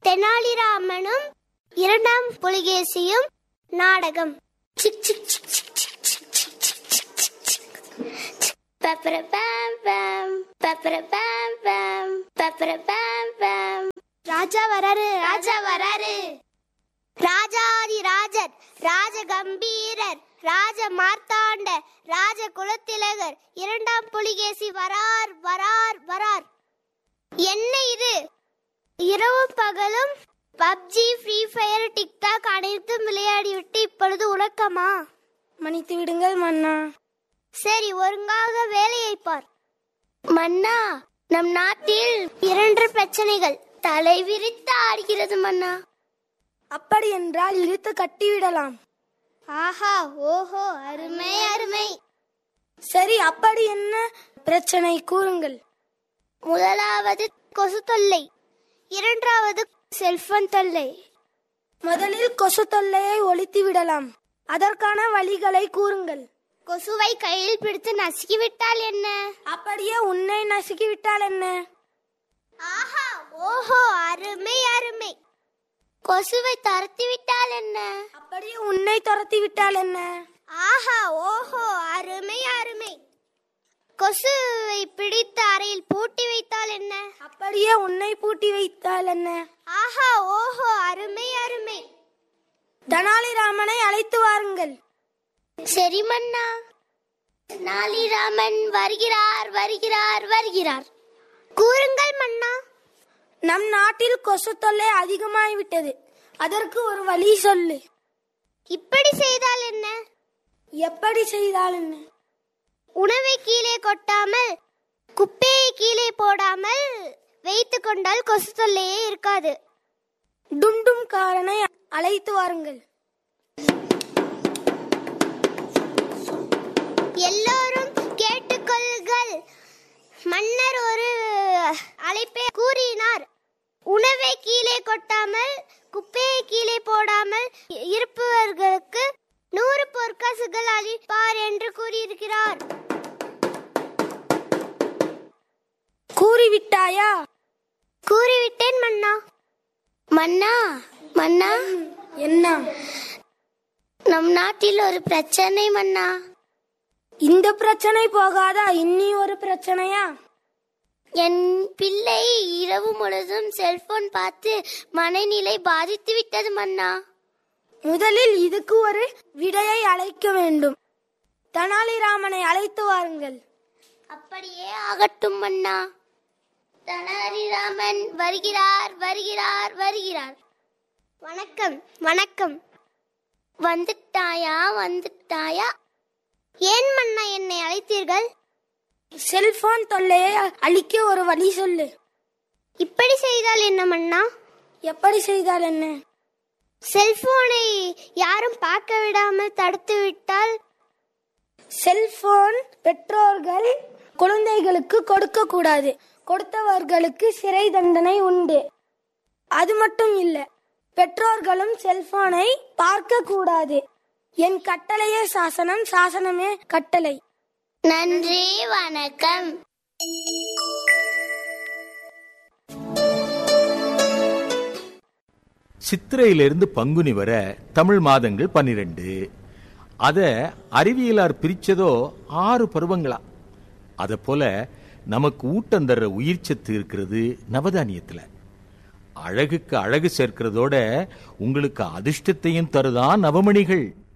தெனாலிராமனும் இரண்டாம் புலிகேசியும் நாடகம் சிக் சிக் சிக் சிக் சிக் சிக் சிக் சிக் சிக் சிக் சிக். பப்பர பம் பம், பப்பர பம் பம், பப்பர பம் பம். ராஜா வராரு ராஜா வராரு ராஜாதி ராஜர் ராஜ கம்பீரர் ராஜ மார்த்தாண்ட ராஜ குலத்திலகர் இரண்டாம் புலிகேசி வரார் வரார் வரார் என்ன இது இரவும் பகலும் பப்ஜி ஃப்ரீ ஃபயர் டிக்டாக் அனைத்தும் விளையாடிவிட்டு இப்பொழுது உறக்கமா மன்னித்து விடுங்கள் மன்னா சரி ஒருங்காக வேலையை பார் மன்னா நம் நாட்டில் இரண்டு பிரச்சனைகள் தலை விரித்து ஆடுகிறது மன்னா அப்படி என்றால் இழுத்து கட்டிவிடலாம் ஆஹா ஓஹோ அருமை அருமை சரி அப்படி என்ன பிரச்சனை கூறுங்கள் முதலாவது கொசு தொல்லை இரண்டாவது செல்போன் தொல்லை முதலில் கொசு தொல்லையை ஒழித்து விடலாம் அதற்கான வழிகளை கூறுங்கள் கொசுவை கையில் பிடித்து நசுக்கி விட்டால் என்ன அப்படியே உன்னை நசுக்கி விட்டால் என்ன ஆஹா ஓஹோ அருமை அருமை கொசுவை துரத்தி விட்டால் என்ன அப்படியே உன்னை துரத்தி விட்டால் என்ன ஆஹா ஓஹோ அருமை அருமை கொசுவை பிடித்து அறையில் பூட்டி வைத்தால் என்ன அப்படியே உன்னை பூட்டி வைத்தால் என்ன ஆஹா ஓஹோ அருமை அருமை தனாலிராமனை அழைத்து வாருங்கள் சரி மன்னா நாளிராமன் வருகிறார் வருகிறார் வருகிறார் கூறுங்கள் மன்னா நம் நாட்டில் கொசு தொல்லை அதிகமாகிவிட்டது அதற்கு ஒரு வழி சொல்லு இப்படி செய்தால் என்ன எப்படி செய்தால் என்ன உணவை கீழே கொட்டாமல் குப்பையை கீழே போடாமல் வைத்து கொண்டால் கொசு தொல்லையே இருக்காது டும்டும் காரனை அழைத்து வாருங்கள் எல்லோரும் கேட்டுக்கொள்கள் மன்னர் ஒரு அழைப்பை கூறினார் உணவை கீழே கொட்டாமல் குப்பையை கீழே போடாமல் இருப்பவர்களுக்கு நூறு பொற்காசுகள் அளிப்பார் என்று கூறியிருக்கிறார் கூறிவிட்டாயா கூறிவிட்டேன் மன்னா மன்னா மன்னா என்ன நம் நாட்டில் ஒரு பிரச்சனை மன்னா இந்த பிரச்சனை போகாதா இன்னி ஒரு பிரச்சனையா என் பிள்ளை இரவு முழுதும் செல்போன் பார்த்து மனநிலை பாதித்து விட்டது மன்னா முதலில் இதுக்கு ஒரு விடையை அழைக்க வேண்டும் தெனாலிராமனை அழைத்து வாருங்கள் அப்படியே ஆகட்டும் மன்னா தனாரிராமன் வருகிறார் வருகிறார் வருகிறார் வணக்கம் வணக்கம் வந்துட்டாயா வந்துட்டாயா ஏன் மன்னா என்னை அழைத்தீர்கள் செல்போன் தொல்லையை அழிக்க ஒரு வழி சொல்லு இப்படி செய்தால் என்ன மன்னா எப்படி செய்தால் என்ன செல்போனை யாரும் பார்க்க விடாமல் தடுத்து விட்டால் செல்போன் பெற்றோர்கள் குழந்தைகளுக்கு கொடுக்க கூடாது கொடுத்தவர்களுக்கு சிறை தண்டனை உண்டு அது மட்டும் இல்ல பெற்றோர்களும் செல்போனை பார்க்க கூடாது என் கட்டளையே சாசனம் சாசனமே கட்டளை நன்றி வணக்கம் சித்திரையிலிருந்து பங்குனி வர தமிழ் மாதங்கள் பன்னிரெண்டு அத அறிவியலார் பிரிச்சதோ ஆறு பருவங்களா அத போல நமக்கு ஊட்டம் தர்ற உயிர் சத்து இருக்கிறது நவதானியத்துல அழகுக்கு அழகு சேர்க்கிறதோட உங்களுக்கு அதிர்ஷ்டத்தையும் தருதான் நவமணிகள்